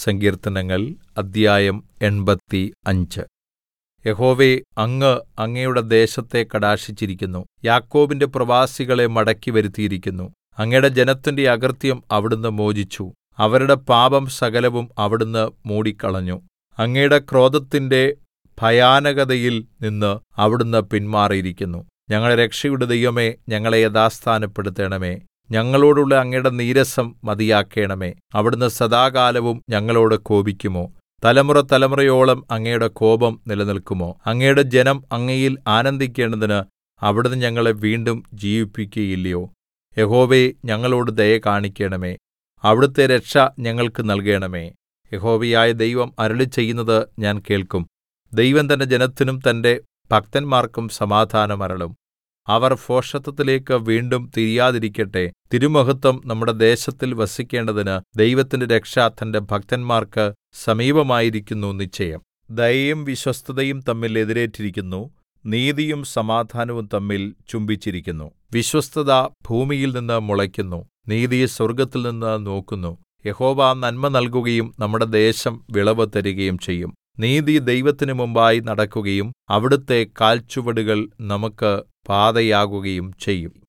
സങ്കീർത്തനങ്ങൾ അദ്ധ്യായം എൺപത്തി അഞ്ച് യഹോവേ അങ്ങ് അങ്ങയുടെ ദേശത്തെ കടാക്ഷിച്ചിരിക്കുന്നു യാക്കോബിന്റെ പ്രവാസികളെ മടക്കി വരുത്തിയിരിക്കുന്നു അങ്ങയുടെ ജനത്തിന്റെ അകൃത്യം അവിടുന്ന് മോചിച്ചു അവരുടെ പാപം സകലവും അവിടുന്ന് മൂടിക്കളഞ്ഞു അങ്ങയുടെ ക്രോധത്തിന്റെ ഭയാനകതയിൽ നിന്ന് അവിടുന്ന് പിന്മാറിയിരിക്കുന്നു ഞങ്ങളുടെ രക്ഷയുടെ ദൈവമേ ഞങ്ങളെ യഥാസ്ഥാനപ്പെടുത്തണമേ ഞങ്ങളോടുള്ള അങ്ങയുടെ നീരസം മതിയാക്കണമേ അവിടുന്ന് സദാകാലവും ഞങ്ങളോട് കോപിക്കുമോ തലമുറതലമുറയോളം അങ്ങയുടെ കോപം നിലനിൽക്കുമോ അങ്ങയുടെ ജനം അങ്ങയിൽ ആനന്ദിക്കേണ്ടതിന് അവിടുന്ന് ഞങ്ങളെ വീണ്ടും ജീവിപ്പിക്കുകയില്ലയോ യഹോവേ ഞങ്ങളോട് ദയ കാണിക്കണമേ അവിടുത്തെ രക്ഷ ഞങ്ങൾക്ക് നൽകണമേ യഹോവയായ ദൈവം അരുളിച്ചെയ്യുന്നത് ഞാൻ കേൾക്കും ദൈവം തന്റെ ജനത്തിനും തന്റെ ഭക്തന്മാർക്കും സമാധാനം അരുളും അവർ ഭോഷത്തത്തിലേക്ക് വീണ്ടും തിരിയാതിരിക്കട്ടെ തിരുമഹത്വം നമ്മുടെ ദേശത്തിൽ വസിക്കേണ്ടതിന് ദൈവത്തിന്റെ രക്ഷ തന്റെ ഭക്തന്മാർക്ക് സമീപമായിരിക്കുന്നു നിശ്ചയം ദയയും വിശ്വസ്തതയും തമ്മിൽ എതിരേറ്റിരിക്കുന്നു നീതിയും സമാധാനവും തമ്മിൽ ചുംബിച്ചിരിക്കുന്നു വിശ്വസ്തത ഭൂമിയിൽനിന്ന് മുളയ്ക്കുന്നു നീതി സ്വർഗ്ഗത്തിൽനിന്ന് നോക്കുന്നു യഹോവ നന്മ നൽകുകയും നമ്മുടെ ദേശം വിളവ് തരികയും ചെയ്യും നീതി ദൈവത്തിന് മുമ്പായി നടക്കുകയും അവിടുത്തെ കാൽച്ചുവടുകൾ നമുക്ക് പാതയാകുകയും ചെയ്യും